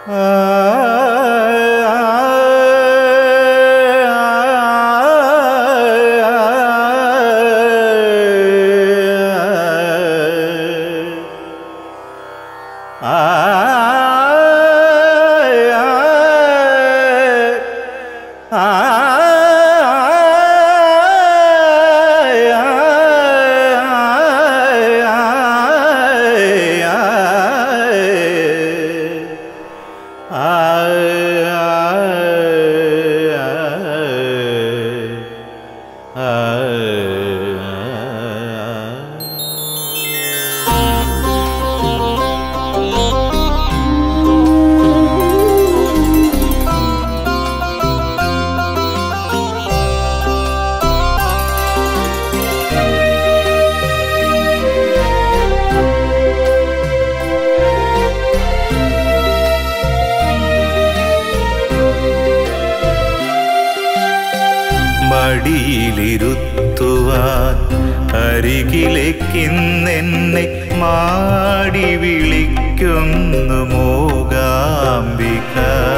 മടിയിലിരുത്തുവാൻ അരികിലേക്കിന്നെന്നെ മാടി വിളിക്കുന്നു മൂകാംബിക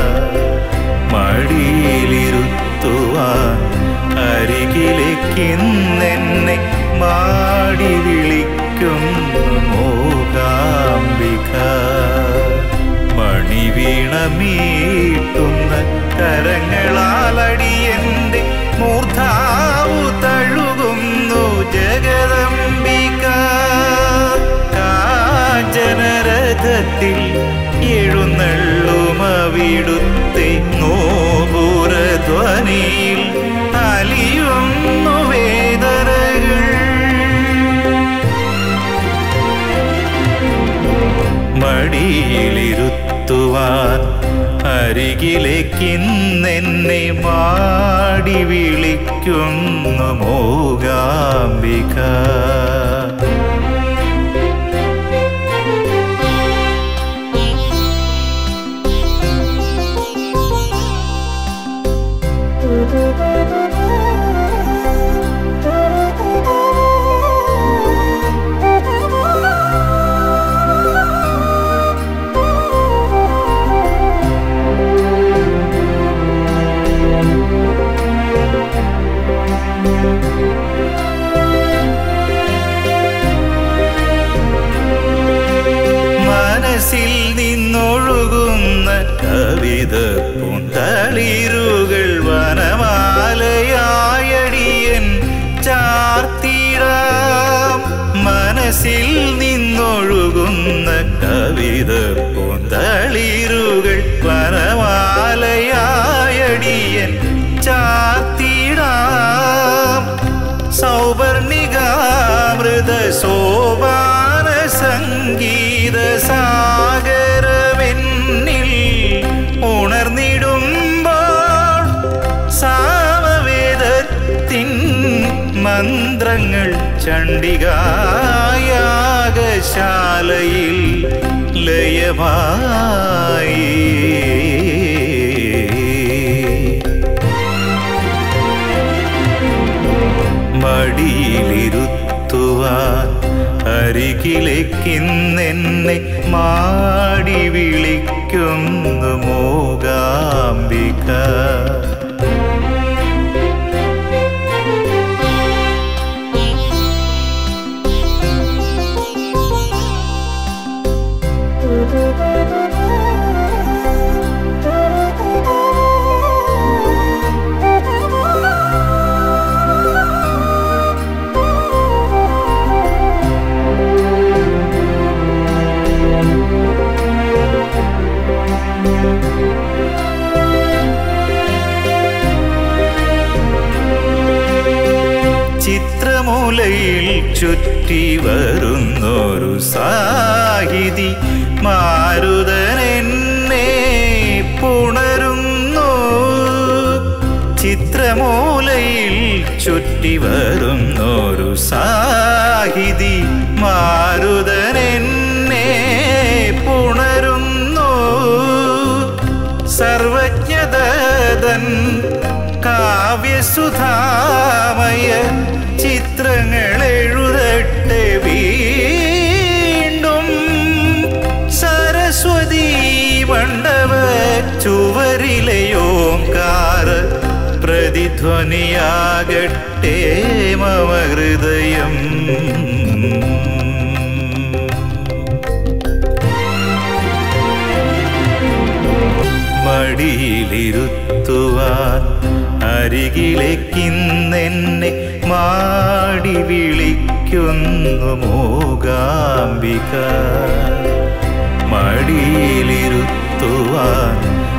മടിയിലിരുത്തുവാൻ അരികിലേക്കിന്നെന്നെ മാടി വിളിക്കുന്നു മൂകാംബിക മണിവീണമീട്ടുന്ന കരങ്ങളാലടിയന്റെ മൂർധാവു തഴുകുന്നു ജഗദംബിക കാഞ്ചനരഥത്തിൽ എഴുന്നള്ളുമവിടുത്തെ നോപുരധ്വനിയിൽ അലിയുന്നു വേദനകൾ മടിയിലിരുത്തുവാൻ അരികിലേക്കിന്നെന്നെ മാടി വിളിക്കുന്നു മൂകാംബിക മനസ്സിൽ നിന്നൊഴുകുന്ന കവിത പുന്തളിരുകൾ വനമാലയായടിയൻ ചാർത്തിടാം മനസ്സിൽ നിന്നൊഴുകുന്ന കവിത പുന്തളിരുകൾ വനമാലയായടിയൻ ചാർത്തിടാം സൗവർണികാമൃത സോപാന സംഗീത സാഗരമെന്നിൽ ഉണർന്നിടുമ്പോൾ സാമവേദത്തിൻ മന്ത്രങ്ങൾ ചണ്ഡികായാഗശാലയിൽ ലയമായി മടിയിലിരുത്തുവാൻ അരികിലേക്കിന്നെന്നെ മാടി വിളിക്കുന്നു മൂകാംബിക ചിത്രമൂലയിൽ ചുറ്റി വരുന്നൊരു സാഹിതി മാരുതനെന്നെ പുണരുന്നു ചിത്രമൂലയിൽ ചുറ്റി വരുന്നൊരു സാഹിതി മാരുതനെന്നെ പുണരുന്നു സർവജ്ഞതൻ കാവ്യസുധാമയ ചിത്രങ്ങൾ എഴുതട്ടെ വീണ്ടും സരസ്വതി മണ്ഡപ ചുവരിലെയോംകാര പ്രതിധ്വനിയാകട്ടെ മമ ഹൃദയം മടിയിലിരുത്തുവാൻ അരികിലേക്കിന്നെന്നെ മാടി വിളിക്കുന്നു മൂകാംബിക മടിയിലിരുത്തുവാൻ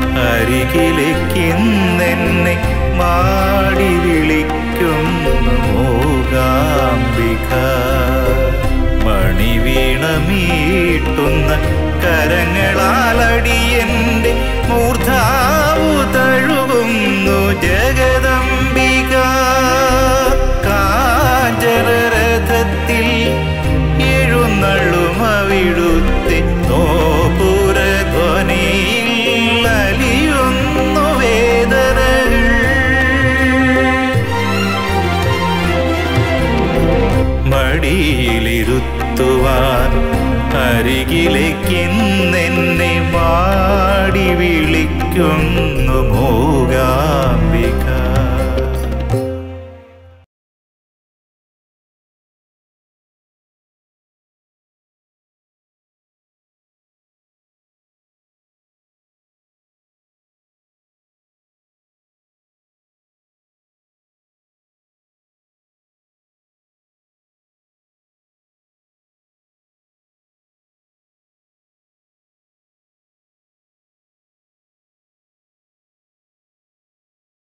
അരികിലേക്കിന്നെന്നെ മാടി വിളിക്കുന്നു മൂകാംബിക മണിവീണമീട്ടുന്ന കരങ്ങളാലടിയന്റെ മൂർധാവു തഴുകുന്നു ജഗദംബിക കാഞ്ചരരഥത്തിൽ എഴുന്നള്ളും അവിടുത്തെ നോപുരധ്വനിയിൽ അലിയുന്നു വേദനകൾ മടിയിലിരുത്തുവാൻ അരികിലേക്കിന്നെന്നെ മാടി വിളിക്കുന്നു മൂകാംബിക